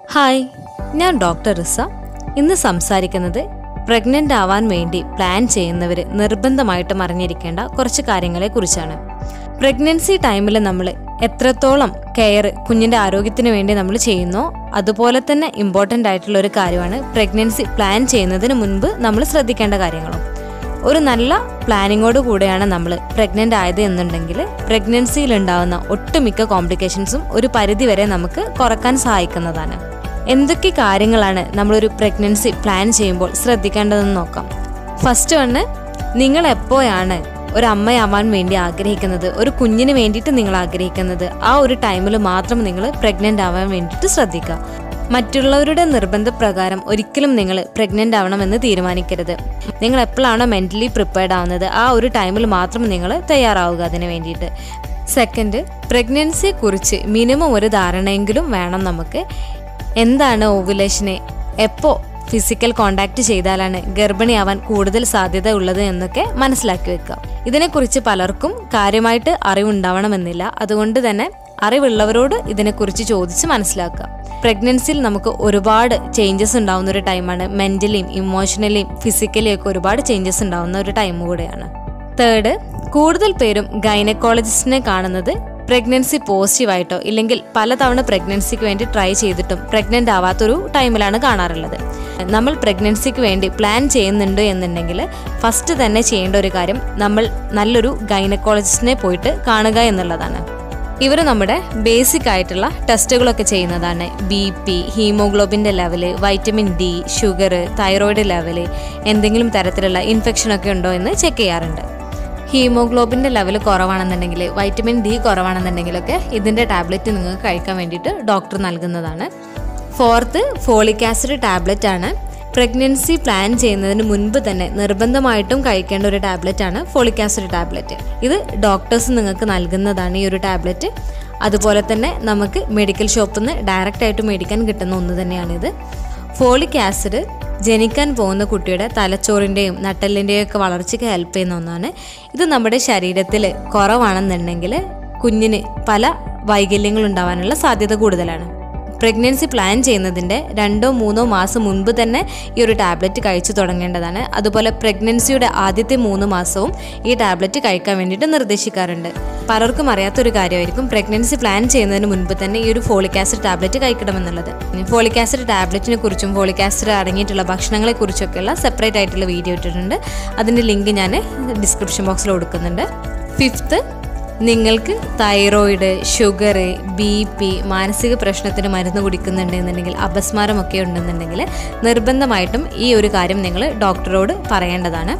hi ഞാൻ doctor റിസ ഇന്ന് സംസാരിക്കുന്നത് പ്രഗ്നൻ്റ് ആവാൻ വേണ്ടി പ്ലാൻ ചെയ്യുന്നവർ നിർബന്ധമായിട്ടും അറിഞ്ഞിരിക്കേണ്ട കുറച്ച് കാര്യങ്ങളെ കുറിച്ചാണ് പ്രഗ്നൻസി ടൈമിൽ നമ്മൾ എത്രത്തോളം കെയർ കുഞ്ഞിൻ്റെ ആരോഗ്യത്തിന് വേണ്ടി നമ്മൾ ചെയ്യുന്നോ അതുപോലെ തന്നെ ഇമ്പോർട്ടൻ്റ് ആയിട്ടുള്ള ഒരു കാര്യമാണ് പ്രഗ്നൻസി പ്ലാൻ ചെയ്യുന്നതിന് മുൻപ് നമ്മൾ ശ്രദ്ധിക്കേണ്ട കാര്യങ്ങളും ഒരു നല്ല പ്ലാനിങ്ങോട് കൂടെയാണ് നമ്മൾ പ്രഗ്നൻ്റ് ആയത് എന്നുണ്ടെങ്കിൽ പ്രഗ്നൻസിയിൽ ഉണ്ടാകുന്ന ഒട്ടുമിക്ക കോംപ്ലിക്കേഷൻസും ഒരു പരിധി വരെ നമുക്ക് കുറക്കാൻ സഹായിക്കുന്നതാണ് എന്തൊക്കെ കാര്യങ്ങളാണ് നമ്മളൊരു പ്രഗ്നൻസി പ്ലാൻ ചെയ്യുമ്പോൾ ശ്രദ്ധിക്കേണ്ടതെന്ന് നോക്കാം ഫസ്റ്റ് വണ് നിങ്ങൾ എപ്പോഴാണ് ഒരു അമ്മയാവാൻ വേണ്ടി ആഗ്രഹിക്കുന്നത് ഒരു കുഞ്ഞിന് വേണ്ടിയിട്ട് നിങ്ങൾ ആഗ്രഹിക്കുന്നത് ആ ഒരു ടൈമിൽ മാത്രം നിങ്ങൾ പ്രഗ്നൻ്റ് ആവാൻ വേണ്ടിയിട്ട് ശ്രദ്ധിക്കുക മറ്റുള്ളവരുടെ നിർബന്ധപ്രകാരം ഒരിക്കലും നിങ്ങൾ പ്രഗ്നൻ്റ് ആവണമെന്ന് തീരുമാനിക്കരുത് നിങ്ങൾ എപ്പോഴാണോ മെൻ്റലി പ്രിപ്പയർഡ് ആവുന്നത് ആ ഒരു ടൈമിൽ മാത്രം നിങ്ങൾ തയ്യാറാവുക അതിന് വേണ്ടിയിട്ട് സെക്കൻഡ് പ്രഗ്നൻസിയെ കുറിച്ച് മിനിമം ഒരു ധാരണയെങ്കിലും വേണം നമുക്ക് എന്താണ് ഓവുലേഷന് എപ്പോൾ ഫിസിക്കൽ കോണ്ടാക്ട് ചെയ്താലാണ് ഗർഭിണിയാവാൻ കൂടുതൽ സാധ്യത ഉള്ളത് എന്നൊക്കെ മനസ്സിലാക്കി വെക്കുക ഇതിനെക്കുറിച്ച് പലർക്കും കാര്യമായിട്ട് അറിവുണ്ടാവണമെന്നില്ല അതുകൊണ്ട് തന്നെ അറിവുള്ളവരോട് ഇതിനെക്കുറിച്ച് ചോദിച്ച് മനസ്സിലാക്കുക പ്രഗ്നൻസിയിൽ നമുക്ക് ഒരുപാട് ചേഞ്ചസ് ഉണ്ടാവുന്ന ഒരു ടൈമാണ് മെൻ്റലിയും ഇമോഷണലിയും ഫിസിക്കലിയും ഒക്കെ ഒരുപാട് ചേഞ്ചസ് ഉണ്ടാവുന്ന ഒരു ടൈം കൂടെയാണ് തേർഡ് കൂടുതൽ പേരും ഗൈനക്കോളജിസ്റ്റിനെ കാണുന്നത് പ്രഗ്നൻസി പോസിറ്റീവായിട്ടോ ഇല്ലെങ്കിൽ പലതവണ പ്രഗ്നൻസിക്ക് വേണ്ടി ട്രൈ ചെയ്തിട്ടും പ്രഗ്നൻ്റ് ആവാത്തൊരു ടൈമിലാണ് കാണാറുള്ളത് നമ്മൾ പ്രഗ്നൻസിക്ക് വേണ്ടി പ്ലാൻ ചെയ്യുന്നുണ്ട് എന്നുണ്ടെങ്കിൽ ഫസ്റ്റ് തന്നെ ചെയ്യേണ്ട ഒരു കാര്യം നമ്മൾ നല്ലൊരു ഗൈനക്കോളജിസ്റ്റിനെ പോയിട്ട് കാണുക എന്നുള്ളതാണ് ഇവർ നമ്മുടെ ബേസിക് ആയിട്ടുള്ള ടെസ്റ്റുകളൊക്കെ ചെയ്യുന്നതാണ് ബി പി ഹീമോഗ്ലോബിൻ്റെ level vitamin D sugar thyroid level എന്തെങ്കിലും തരത്തിലുള്ള ഇൻഫെക്ഷനൊക്കെ ഉണ്ടോ എന്ന് ചെക്ക് ചെയ്യാറുണ്ട് ഹീമോഗ്ലോബിൻ്റെ ലെവൽ കുറവാണെന്നുണ്ടെങ്കിൽ വൈറ്റമിൻ ഡി കുറവാണെന്നുണ്ടെങ്കിലൊക്കെ ഇതിൻ്റെ ടാബ്ലറ്റ് നിങ്ങൾക്ക് കഴിക്കാൻ വേണ്ടിയിട്ട് ഡോക്ടർ നൽകുന്നതാണ് ഫോർത്ത് ഫോളിക് ആസിഡ് ടാബ്ലറ്റ് ആണ് പ്രഗ്നൻസി പ്ലാൻ ചെയ്യുന്നതിന് മുൻപ് തന്നെ നിർബന്ധമായിട്ടും കഴിക്കേണ്ട ഒരു ടാബ്ലറ്റ് ആണ് ഫോളിക് ആസിഡ് ടാബ്ലറ്റ് ഇത് ഡോക്ടേഴ്സ് നിങ്ങൾക്ക് നൽകുന്നതാണ് ഈ ഒരു ടാബ്ലറ്റ് അതുപോലെ തന്നെ നമുക്ക് മെഡിക്കൽ ഷോപ്പിൽ നിന്ന് ഡയറക്റ്റ് ആയിട്ട് മേടിക്കാൻ കിട്ടുന്ന ഒന്ന് തന്നെയാണിത് ഫോളിക് ആസിഡ് ജനിക്കാൻ പോകുന്ന കുട്ടിയുടെ തലച്ചോറിൻ്റെയും നട്ടലിൻ്റെയും ഒക്കെ വളർച്ചയ്ക്ക് ഹെൽപ്പ് ചെയ്യുന്ന ഒന്നാണ് ഇത് നമ്മുടെ ശരീരത്തിൽ കുറവാണെന്നുണ്ടെങ്കിൽ കുഞ്ഞിന് പല വൈകല്യങ്ങൾ ഉണ്ടാവാനുള്ള സാധ്യത കൂടുതലാണ് പ്രഗ്നൻസി പ്ലാൻ ചെയ്യുന്നതിൻ്റെ രണ്ടോ മൂന്നോ മാസം മുൻപ് തന്നെ ഈ ഒരു ടാബ്ലറ്റ് കഴിച്ചു തുടങ്ങേണ്ടതാണ് അതുപോലെ പ്രഗ്നൻസിയുടെ ആദ്യത്തെ മൂന്ന് മാസവും ഈ ടാബ്ലറ്റ് കഴിക്കാൻ വേണ്ടിയിട്ട് നിർദ്ദേശിക്കാറുണ്ട് പലർക്കും അറിയാത്തൊരു കാര്യമായിരിക്കും പ്രഗ്നൻസി പ്ലാൻ ചെയ്യുന്നതിന് മുൻപ് തന്നെ ഈ ഒരു ഫോളിക് ആസിഡ് ടാബ്ലറ്റ് കഴിക്കണമെന്നുള്ളത് ഫോളിക് ആസിഡ് ടാബ്ലറ്റിനെ കുറിച്ചും ഫോളിക് ആസിഡ് അടങ്ങിയിട്ടുള്ള ഭക്ഷണങ്ങളെ കുറിച്ചൊക്കെയുള്ള സെപ്പറേറ്റ് ആയിട്ടുള്ള വീഡിയോ ഇട്ടിട്ടുണ്ട് അതിൻ്റെ ലിങ്ക് ഞാൻ ഡിസ്ക്രിപ്ഷൻ ബോക്സിൽ കൊടുക്കുന്നുണ്ട് ഫിഫ്ത്ത് നിങ്ങൾക്ക് തൈറോയിഡ് ഷുഗർ ബി പി മാനസിക പ്രശ്നത്തിന് മരുന്ന് കുടിക്കുന്നുണ്ട് എന്നുണ്ടെങ്കിൽ അപസ്മാരമൊക്കെ ഉണ്ടെന്നുണ്ടെങ്കിൽ നിർബന്ധമായിട്ടും ഈ ഒരു കാര്യം നിങ്ങൾ ഡോക്ടറോട് പറയേണ്ടതാണ്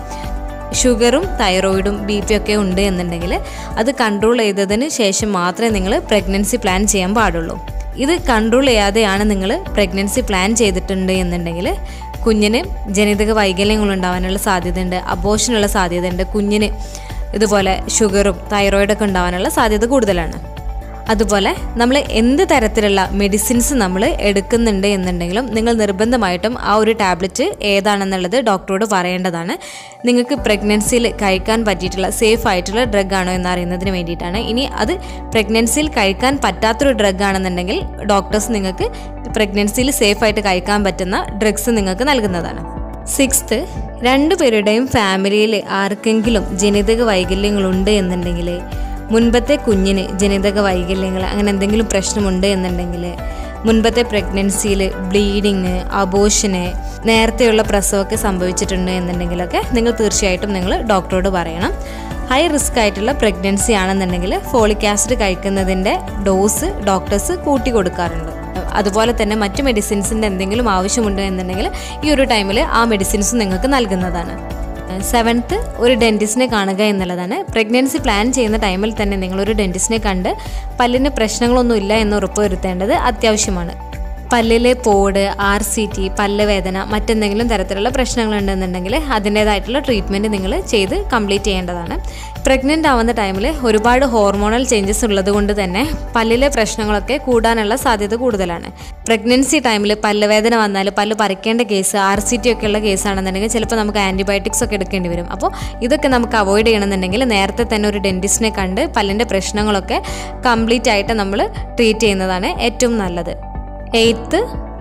ഷുഗറും തൈറോയിഡും ബി പി ഒക്കെ ഉണ്ട് എന്നുണ്ടെങ്കിൽ അത് കൺട്രോൾ ചെയ്തതിന് ശേഷം മാത്രമേ നിങ്ങൾ പ്രഗ്നൻസി പ്ലാൻ ചെയ്യാൻ പാടുള്ളൂ ഇത് കൺട്രോൾ ചെയ്യാതെയാണ് നിങ്ങൾ പ്രഗ്നൻസി പ്ലാൻ ചെയ്തിട്ടുണ്ട് എന്നുണ്ടെങ്കിൽ കുഞ്ഞിന് ജനിതക വൈകല്യങ്ങൾ ഉണ്ടാവാനുള്ള സാധ്യതയുണ്ട് അബോഷനുള്ള സാധ്യതയുണ്ട് കുഞ്ഞിന് ഇതുപോലെ ഷുഗറും തൈറോയിഡൊക്കെ ഉണ്ടാവാനുള്ള സാധ്യത കൂടുതലാണ് അതുപോലെ നമ്മൾ എന്ത് തരത്തിലുള്ള മെഡിസിൻസ് നമ്മൾ എടുക്കുന്നുണ്ട് എന്നുണ്ടെങ്കിലും നിങ്ങൾ നിർബന്ധമായിട്ടും ആ ഒരു ടാബ്ലറ്റ് ഏതാണെന്നുള്ളത് ഡോക്ടറോട് പറയേണ്ടതാണ് നിങ്ങൾക്ക് പ്രഗ്നൻസിയിൽ കഴിക്കാൻ പറ്റിയിട്ടുള്ള സേഫ് ആയിട്ടുള്ള ഡ്രഗ് ആണോ എന്ന് അറിയുന്നതിന് വേണ്ടിയിട്ടാണ് ഇനി അത് പ്രഗ്നൻസിയിൽ കഴിക്കാൻ പറ്റാത്തൊരു ഡ്രഗ് ആണെന്നുണ്ടെങ്കിൽ ഡോക്ടേഴ്സ് നിങ്ങൾക്ക് പ്രഗ്നൻസിയിൽ സേഫ് ആയിട്ട് കഴിക്കാൻ പറ്റുന്ന ഡ്രഗ്സ് നിങ്ങൾക്ക് നൽകുന്നതാണ് സിക്സ്ത്ത് രണ്ടുപേരുടെയും ഫാമിലിയിൽ ആർക്കെങ്കിലും ജനിതക വൈകല്യങ്ങളുണ്ട് എന്നുണ്ടെങ്കിൽ മുൻപത്തെ കുഞ്ഞിന് ജനിതക വൈകല്യങ്ങൾ അങ്ങനെ എന്തെങ്കിലും പ്രശ്നമുണ്ട് എന്നുണ്ടെങ്കിൽ മുൻപത്തെ പ്രഗ്നൻസിയിൽ ബ്ലീഡിങ് അബോഷന് നേരത്തെയുള്ള പ്രസവമൊക്കെ സംഭവിച്ചിട്ടുണ്ട് എന്നുണ്ടെങ്കിലൊക്കെ നിങ്ങൾ തീർച്ചയായിട്ടും നിങ്ങൾ ഡോക്ടറോട് പറയണം ഹൈ റിസ്ക് ആയിട്ടുള്ള പ്രഗ്നൻസി ആണെന്നുണ്ടെങ്കിൽ ഫോളിക് ആസിഡ് കഴിക്കുന്നതിൻ്റെ ഡോസ് ഡോക്ടേഴ്സ് കൂട്ടി കൊടുക്കാറുണ്ട് അതുപോലെ തന്നെ മറ്റു മെഡിസിൻസിൻ്റെ എന്തെങ്കിലും ആവശ്യമുണ്ട് എന്നുണ്ടെങ്കിൽ ഈ ഒരു ടൈമിൽ ആ മെഡിസിൻസ് നിങ്ങൾക്ക് നൽകുന്നതാണ് സെവൻത്ത് ഒരു ഡെൻറ്റിസ്റ്റിനെ കാണുക എന്നുള്ളതാണ് പ്രഗ്നൻസി പ്ലാൻ ചെയ്യുന്ന ടൈമിൽ തന്നെ നിങ്ങളൊരു ഡെൻറ്റിസ്റ്റിനെ കണ്ട് പല്ലിന് പ്രശ്നങ്ങളൊന്നും ഇല്ല എന്ന് ഉറപ്പുവരുത്തേണ്ടത് അത്യാവശ്യമാണ് പല്ലിലെ പോട് ആർ സി ടി പല്ല് വേദന മറ്റെന്തെങ്കിലും തരത്തിലുള്ള പ്രശ്നങ്ങളുണ്ടെന്നുണ്ടെങ്കിൽ അതിൻ്റേതായിട്ടുള്ള ട്രീറ്റ്മെൻറ്റ് നിങ്ങൾ ചെയ്ത് കംപ്ലീറ്റ് ചെയ്യേണ്ടതാണ് പ്രഗ്നൻ്റ് ആവുന്ന ടൈമിൽ ഒരുപാട് ഹോർമോണൽ ചേഞ്ചസ് ഉള്ളത് കൊണ്ട് തന്നെ പല്ലിലെ പ്രശ്നങ്ങളൊക്കെ കൂടാനുള്ള സാധ്യത കൂടുതലാണ് പ്രഗ്നൻസി ടൈമിൽ പല്ല് വേദന വന്നാൽ പല്ല് പറിക്കേണ്ട കേസ് ആർ സി ടി ഒക്കെ ഉള്ള കേസാണെന്നുണ്ടെങ്കിൽ ചിലപ്പോൾ നമുക്ക് ആൻറ്റിബയോട്ടിക്സ് ഒക്കെ എടുക്കേണ്ടി വരും അപ്പോൾ ഇതൊക്കെ നമുക്ക് അവോയ്ഡ് ചെയ്യണമെന്നുണ്ടെങ്കിൽ നേരത്തെ തന്നെ ഒരു ഡെൻറ്റിസ്റ്റിനെ കണ്ട് പല്ലിൻ്റെ പ്രശ്നങ്ങളൊക്കെ കംപ്ലീറ്റ് ആയിട്ട് നമ്മൾ ട്രീറ്റ് ചെയ്യുന്നതാണ് ഏറ്റവും നല്ലത് എയ്ത്ത്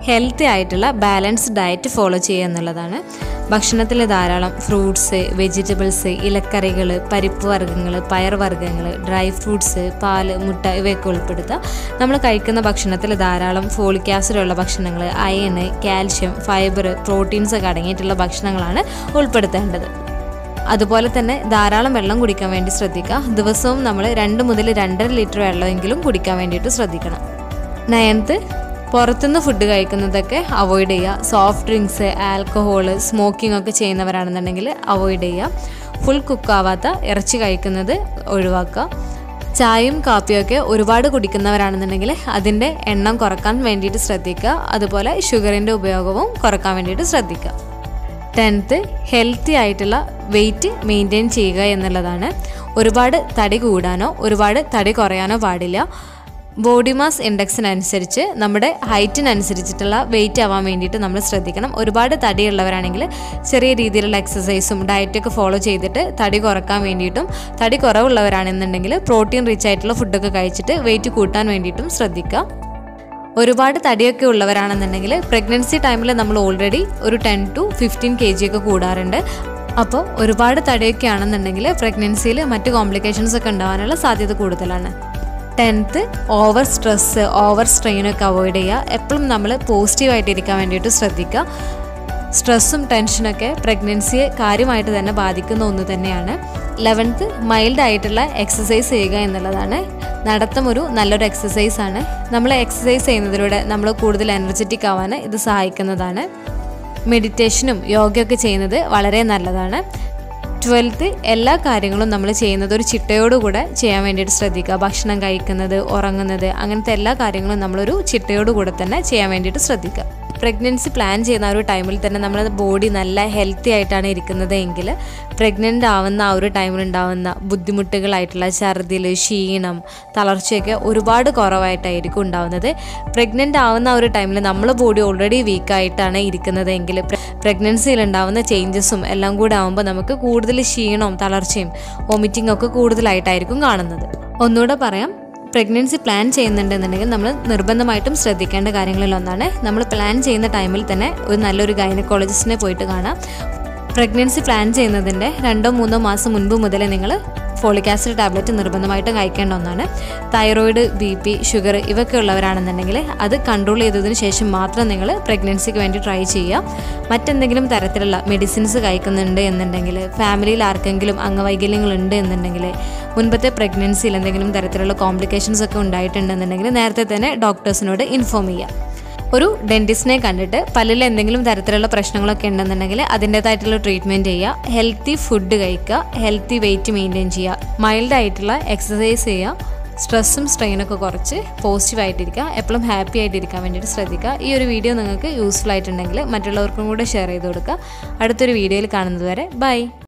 ഹെൽത്തി ആയിട്ടുള്ള ബാലൻസ്ഡ് ഡയറ്റ് ഫോളോ ചെയ്യുക എന്നുള്ളതാണ് ഭക്ഷണത്തിൽ ധാരാളം ഫ്രൂട്ട്സ് വെജിറ്റബിൾസ് ഇലക്കറികൾ പരിപ്പ് വർഗ്ഗങ്ങൾ പയർ വർഗ്ഗങ്ങൾ ഡ്രൈ ഫ്രൂട്ട്സ് പാല് മുട്ട ഇവയൊക്കെ ഉൾപ്പെടുത്തുക നമ്മൾ കഴിക്കുന്ന ഭക്ഷണത്തിൽ ധാരാളം ഫോളിക് ആസിഡ് ഉള്ള ഭക്ഷണങ്ങൾ അയണ് കാൽഷ്യം ഫൈബർ പ്രോട്ടീൻസ് ഒക്കെ അടങ്ങിയിട്ടുള്ള ഭക്ഷണങ്ങളാണ് ഉൾപ്പെടുത്തേണ്ടത് അതുപോലെ തന്നെ ധാരാളം വെള്ളം കുടിക്കാൻ വേണ്ടി ശ്രദ്ധിക്കുക ദിവസവും നമ്മൾ രണ്ട് മുതൽ രണ്ടര ലിറ്റർ വെള്ളമെങ്കിലും കുടിക്കാൻ വേണ്ടിയിട്ട് ശ്രദ്ധിക്കണം നയൻത്ത് പുറത്തുനിന്ന് ഫുഡ് കഴിക്കുന്നതൊക്കെ അവോയ്ഡ് ചെയ്യുക സോഫ്റ്റ് ഡ്രിങ്ക്സ് ആൽക്കഹോൾ സ്മോക്കിംഗ് ഒക്കെ ചെയ്യുന്നവരാണെന്നുണ്ടെങ്കിൽ അവോയ്ഡ് ചെയ്യുക ഫുൾ കുക്കാവാത്ത ഇറച്ചി കഴിക്കുന്നത് ഒഴിവാക്കുക ചായയും കാപ്പിയൊക്കെ ഒരുപാട് കുടിക്കുന്നവരാണെന്നുണ്ടെങ്കിൽ അതിൻ്റെ എണ്ണം കുറക്കാൻ വേണ്ടിയിട്ട് ശ്രദ്ധിക്കുക അതുപോലെ ഷുഗറിൻ്റെ ഉപയോഗവും കുറക്കാൻ വേണ്ടിയിട്ട് ശ്രദ്ധിക്കുക ടെൻത്ത് ഹെൽത്തി ആയിട്ടുള്ള വെയിറ്റ് മെയിൻറ്റെയിൻ ചെയ്യുക എന്നുള്ളതാണ് ഒരുപാട് തടി കൂടാനോ ഒരുപാട് തടി കുറയാനോ പാടില്ല ബോഡി മാസ് ഇൻഡെക്സിനനുസരിച്ച് നമ്മുടെ ഹൈറ്റിനനുസരിച്ചിട്ടുള്ള വെയിറ്റ് ആവാൻ വേണ്ടിയിട്ട് നമ്മൾ ശ്രദ്ധിക്കണം ഒരുപാട് തടിയുള്ളവരാണെങ്കിൽ ചെറിയ രീതിയിലുള്ള എക്സസൈസും ഡയറ്റൊക്കെ ഫോളോ ചെയ്തിട്ട് തടി കുറക്കാൻ വേണ്ടിയിട്ടും തടി കുറവുള്ളവരാണെന്നുണ്ടെങ്കിൽ പ്രോട്ടീൻ റിച്ച് ആയിട്ടുള്ള ഫുഡൊക്കെ കഴിച്ചിട്ട് വെയിറ്റ് കൂട്ടാൻ വേണ്ടിയിട്ടും ശ്രദ്ധിക്കുക ഒരുപാട് തടിയൊക്കെ ഉള്ളവരാണെന്നുണ്ടെങ്കിൽ പ്രഗ്നൻസി ടൈമിൽ നമ്മൾ ഓൾറെഡി ഒരു ten to fifteen K G ഒക്കെ കൂടാറുണ്ട് അപ്പോൾ ഒരുപാട് തടിയൊക്കെ ആണെന്നുണ്ടെങ്കിൽ പ്രഗ്നൻസിയിൽ മറ്റ് കോംപ്ലിക്കേഷൻസ് ഒക്കെ ഉണ്ടാകാനുള്ള സാധ്യത കൂടുതലാണ് ടെൻത്ത് ഓവർ സ്ട്രെസ്സ് ഓവർ സ്ട്രെയിനൊക്കെ അവോയ്ഡ് ചെയ്യുക എപ്പോഴും നമ്മൾ പോസിറ്റീവായിട്ട് ഇരിക്കാൻ വേണ്ടിയിട്ട് ശ്രദ്ധിക്കുക സ്ട്രെസ്സും ടെൻഷനൊക്കെ പ്രഗ്നൻസിയെ കാര്യമായിട്ട് തന്നെ ബാധിക്കുന്ന ഒന്ന് തന്നെയാണ് ലെവൻത്ത് മൈൽഡ് ആയിട്ടുള്ള എക്സസൈസ് ചെയ്യുക എന്നുള്ളതാണ് നടത്തം ഒരു നല്ലൊരു എക്സസൈസ് ആണ് നമ്മൾ എക്സസൈസ് ചെയ്യുന്നതിലൂടെ നമ്മൾ കൂടുതൽ എനർജറ്റിക് ആവാൻ ഇത് സഹായിക്കുന്നതാണ് മെഡിറ്റേഷനും യോഗയൊക്കെ ചെയ്യുന്നത് വളരെ നല്ലതാണ് ട്വൽത്ത് എല്ലാ കാര്യങ്ങളും നമ്മൾ ചെയ്യുന്നത് ഒരു ചിട്ടയോടുകൂടെ ചെയ്യാൻ വേണ്ടിയിട്ട് ശ്രദ്ധിക്കുക ഭക്ഷണം കഴിക്കുന്നത് ഉറങ്ങുന്നത് അങ്ങനത്തെ എല്ലാ കാര്യങ്ങളും നമ്മളൊരു ചിട്ടയോടുകൂടെ തന്നെ ചെയ്യാൻ വേണ്ടിയിട്ട് ശ്രദ്ധിക്കുക പ്രഗ്നൻസി പ്ലാൻ ചെയ്യുന്ന ആ ഒരു ടൈമിൽ തന്നെ നമ്മുടെ ബോഡി നല്ല ഹെൽത്തി ആയിട്ടാണ് ഇരിക്കുന്നത് എങ്കിൽ പ്രഗ്നൻ്റ് ആവുന്ന ആ ഒരു ടൈമിൽ ഉണ്ടാവുന്ന ബുദ്ധിമുട്ടുകളായിട്ടുള്ള ഛർദിൽ ക്ഷീണം തളർച്ചയൊക്കെ ഒരുപാട് കുറവായിട്ടായിരിക്കും ഉണ്ടാവുന്നത് പ്രഗ്നൻ്റ് ആവുന്ന ആ ഒരു ടൈമിൽ നമ്മളെ ബോഡി ഓൾറെഡി വീക്കായിട്ടാണ് ഇരിക്കുന്നതെങ്കിൽ പ്രഗ്നൻസിയിൽ ഉണ്ടാവുന്ന ചേഞ്ചസും എല്ലാം കൂടെ ആകുമ്പോൾ നമുക്ക് കൂടുതൽ ക്ഷീണവും തളർച്ചയും വോമിറ്റിംഗ് ഒക്കെ കൂടുതലായിട്ടായിരിക്കും കാണുന്നത് ഒന്നുകൂടെ പറയാം പ്രഗ്നൻസി പ്ലാൻ ചെയ്യുന്നുണ്ടെന്നുണ്ടെങ്കിൽ നമ്മൾ നിർബന്ധമായിട്ടും ശ്രദ്ധിക്കേണ്ട കാര്യങ്ങളിൽ ഒന്നാണ് നമ്മൾ പ്ലാൻ ചെയ്യുന്ന ടൈമിൽ തന്നെ ഒരു നല്ലൊരു ഗൈനക്കോളജിസ്റ്റിനെ പോയിട്ട് കാണാം പ്രഗ്നൻസി പ്ലാൻ ചെയ്യുന്നതിൻ്റെ രണ്ടോ മൂന്നോ മാസം മുൻപ് മുതലേ നിങ്ങൾ ഫോളിക് ആസിഡ് ടാബ്ലറ്റ് നിർബന്ധമായിട്ടും കഴിക്കേണ്ട ഒന്നാണ് തൈറോയിഡ് ബി പി ഷുഗർ ഇവയൊക്കെ ഉള്ളവരാണെന്നുണ്ടെങ്കിൽ അത് കൺട്രോൾ ചെയ്തതിന് ശേഷം മാത്രം നിങ്ങൾ പ്രഗ്നൻസിക്ക് വേണ്ടി ട്രൈ ചെയ്യുക മറ്റെന്തെങ്കിലും തരത്തിലുള്ള മെഡിസിൻസ് കഴിക്കുന്നുണ്ട് എന്നുണ്ടെങ്കിൽ ഫാമിലിയിൽ ആർക്കെങ്കിലും അംഗവൈകല്യങ്ങൾ ഉണ്ട് എന്നുണ്ടെങ്കിൽ മുൻപത്തെ പ്രഗ്നൻസിയിൽ എന്തെങ്കിലും തരത്തിലുള്ള കോംപ്ലിക്കേഷൻസ് ഒക്കെ ഉണ്ടായിട്ടുണ്ടെന്നുണ്ടെങ്കിൽ നേരത്തെ തന്നെ ഡോക്ടേഴ്സിനോട് ഇൻഫോം ചെയ്യുക ഒരു ഡെൻറ്റിസ്റ്റിനെ കണ്ടിട്ട് പല്ലിൽ എന്തെങ്കിലും തരത്തിലുള്ള പ്രശ്നങ്ങളൊക്കെ ഉണ്ടെന്നുണ്ടെങ്കിൽ അതിൻ്റേതായിട്ടുള്ള ട്രീറ്റ്മെൻറ്റ് ചെയ്യുക ഹെൽത്തി ഫുഡ് കഴിക്കുക ഹെൽത്തി വെയിറ്റ് മെയിൻറ്റെയിൻ ചെയ്യുക മൈൽഡ് ആയിട്ടുള്ള എക്സസൈസ് ചെയ്യുക സ്ട്രെസ്സും സ്ട്രെയിനൊക്കെ കുറച്ച് പോസിറ്റീവായിട്ടിരിക്കുക എപ്പോഴും ഹാപ്പി ആയിട്ടിരിക്കാൻ വേണ്ടിയിട്ട് ശ്രദ്ധിക്കുക ഈ ഒരു വീഡിയോ നിങ്ങൾക്ക് യൂസ്ഫുൾ ആയിട്ടുണ്ടെങ്കിൽ മറ്റുള്ളവർക്കും കൂടെ ഷെയർ ചെയ്ത് കൊടുക്കുക അടുത്തൊരു വീഡിയോയിൽ കാണുന്നത് വരെ ബൈ